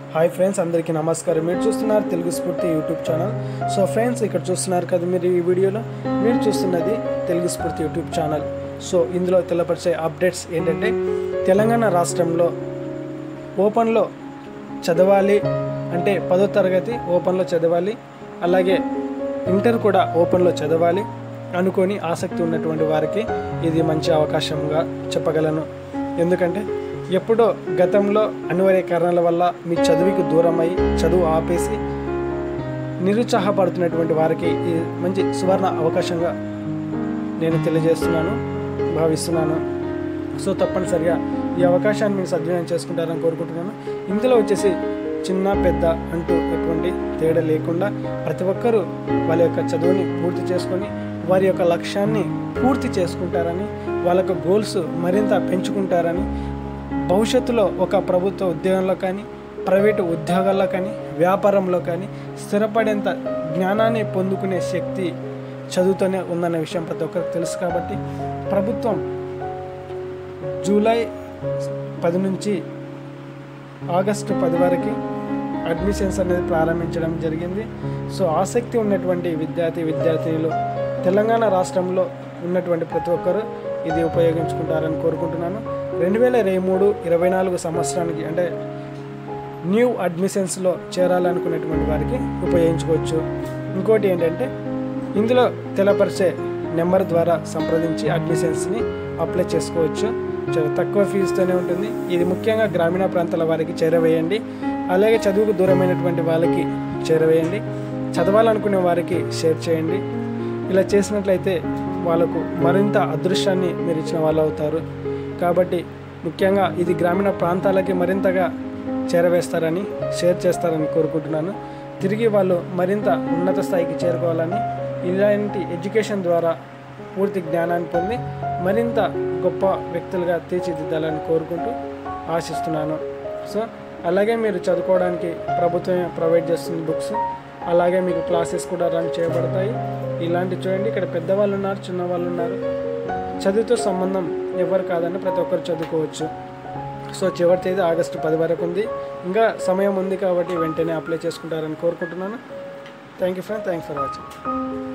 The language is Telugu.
హాయ్ ఫ్రెండ్స్ అందరికీ నమస్కారం మీరు చూస్తున్నారు తెలుగు స్ఫూర్తి యూట్యూబ్ ఛానల్ సో ఫ్రెండ్స్ ఇక్కడ చూస్తున్నారు కదా మీరు ఈ వీడియోలో మీరు చూస్తున్నది తెలుగు స్ఫూర్తి యూట్యూబ్ ఛానల్ సో ఇందులో తెల్లపరిచే అప్డేట్స్ ఏంటంటే తెలంగాణ రాష్ట్రంలో ఓపెన్లో చదవాలి అంటే పదో తరగతి ఓపెన్లో చదవాలి అలాగే ఇంటర్ కూడా ఓపెన్లో చదవాలి అనుకొని ఆసక్తి ఉన్నటువంటి వారికి ఇది మంచి అవకాశంగా చెప్పగలను ఎందుకంటే ఎప్పుడో గతంలో అనివార్య కారణాల వల్ల మీ చదువుకి దూరమై చదువు ఆపేసి నిరుత్సాహపడుతున్నటువంటి వారికి ఇది మంచి సువర్ణ అవకాశంగా నేను తెలియజేస్తున్నాను భావిస్తున్నాను సో తప్పనిసరిగా ఈ అవకాశాన్ని మీరు సద్వినియోగం చేసుకుంటారని కోరుకుంటున్నాను ఇందులో వచ్చేసి చిన్న పెద్ద అంటూ ఎటువంటి తేడా లేకుండా ప్రతి ఒక్కరూ వాళ్ళ యొక్క చదువుని పూర్తి చేసుకొని వారి యొక్క లక్ష్యాన్ని పూర్తి చేసుకుంటారని వాళ్ళ యొక్క గోల్స్ మరింత పెంచుకుంటారని భవిష్యత్తులో ఒక ప్రభుత్వ ఉద్యోగంలో కానీ ప్రైవేటు ఉద్యోగాల్లో కానీ వ్యాపారంలో కానీ స్థిరపడేంత జ్ఞానాన్ని పొందుకునే శక్తి చదువుతోనే ఉందన్న విషయం ప్రతి ఒక్కరికి తెలుసు కాబట్టి ప్రభుత్వం జూలై పది నుంచి ఆగస్టు పది వరకు అడ్మిషన్స్ అనేది ప్రారంభించడం జరిగింది సో ఆసక్తి ఉన్నటువంటి విద్యార్థి విద్యార్థినులు తెలంగాణ రాష్ట్రంలో ఉన్నటువంటి ప్రతి ఒక్కరు ఇది ఉపయోగించుకుంటారని కోరుకుంటున్నాను రెండు వేల ఇరవై మూడు ఇరవై నాలుగు సంవత్సరానికి అంటే న్యూ అడ్మిషన్స్లో చేరాలనుకునేటువంటి వారికి ఉపయోగించుకోవచ్చు ఇంకోటి ఏంటంటే ఇందులో తెలపరిచే నెంబర్ ద్వారా సంప్రదించి అడ్మిషన్స్ని అప్లై చేసుకోవచ్చు చాలా తక్కువ ఫీజుతోనే ఉంటుంది ఇది ముఖ్యంగా గ్రామీణ ప్రాంతాల వారికి చేరవేయండి అలాగే చదువుకు దూరమైనటువంటి వాళ్ళకి చేరవేయండి చదవాలనుకునే వారికి షేర్ చేయండి ఇలా చేసినట్లయితే వాళ్ళకు మరింత అదృష్టాన్ని మీరు ఇచ్చిన వాళ్ళు అవుతారు కాబట్టి ముఖ్యంగా ఇది గ్రామీణ ప్రాంతాలకి మరింతగా చేరవేస్తారని షేర్ చేస్తారని కోరుకుంటున్నాను తిరిగి వాళ్ళు మరింత ఉన్నత స్థాయికి చేరుకోవాలని ఇలాంటి ఎడ్యుకేషన్ ద్వారా పూర్తి జ్ఞానాన్ని పొంది మరింత గొప్ప వ్యక్తులుగా తీర్చిదిద్దాలని కోరుకుంటూ ఆశిస్తున్నాను సో అలాగే మీరు చదువుకోవడానికి ప్రభుత్వమే ప్రొవైడ్ చేస్తుంది బుక్స్ అలాగే మీకు క్లాసెస్ కూడా రన్ చేయబడతాయి ఇలాంటి చూడండి ఇక్కడ పెద్దవాళ్ళు ఉన్నారు చిన్నవాళ్ళు ఉన్నారు చదువుతో సంబంధం ఎవరు కాదని ప్రతి ఒక్కరు చదువుకోవచ్చు సో చివరి తేదీ ఆగస్టు పది వరకు ఉంది ఇంకా సమయం ఉంది కాబట్టి వెంటనే అప్లై చేసుకుంటారని కోరుకుంటున్నాను thank you friend thanks for watching